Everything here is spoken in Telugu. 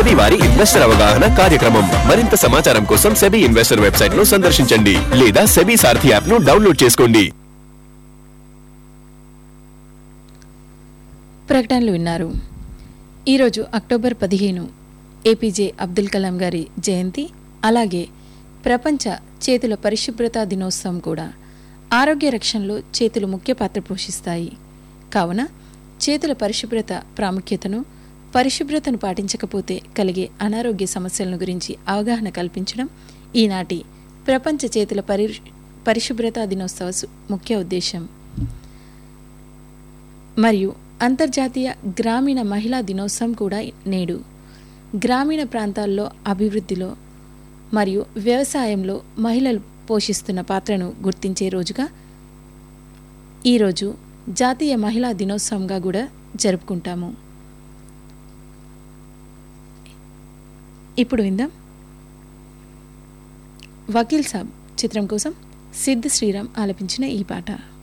సెబీ వారి ఇన్వెస్టర్ అవగాహన కార్యక్రమం మరింత సమాచారం కోసం సెబీ ఇన్వెస్టర్ వెబ్సైట్ ను సందర్శించండి లేదా సెబీ సారథి యాప్ ను డౌన్లోడ్ చేసుకోండి ప్రకటనలు విన్నారు ఈరోజు అక్టోబర్ పదిహేను ఏపీజే అబ్దుల్ కలాం గారి జయంతి అలాగే ప్రపంచ చేతుల పరిశుభ్రతా దినోత్సవం కూడా ఆరోగ్య రక్షణలో చేతులు ముఖ్య పాత్ర పోషిస్తాయి కావున చేతుల పరిశుభ్రత ప్రాముఖ్యతను పరిశుభ్రతను పాటించకపోతే కలిగే అనారోగ్య సమస్యలను గురించి అవగాహన కల్పించడం ఈనాటి ప్రపంచ చేతుల పరి పరిశుభ్రతా దినోత్సవ సు- ముఖ్య ఉద్దేశం మరియు అంతర్జాతీయ గ్రామీణ మహిళా దినోత్సవం కూడా నేడు గ్రామీణ ప్రాంతాల్లో అభివృద్ధిలో మరియు వ్యవసాయంలో మహిళలు పోషిస్తున్న పాత్రను గుర్తించే రోజుగా ఈరోజు జాతీయ మహిళా దినోత్సవంగా కూడా జరుపుకుంటాము ఇప్పుడు విందాం వకీల్ సాబ్ చిత్రం కోసం సిద్ధ్ శ్రీరామ్ ఆలపించిన ఈ పాట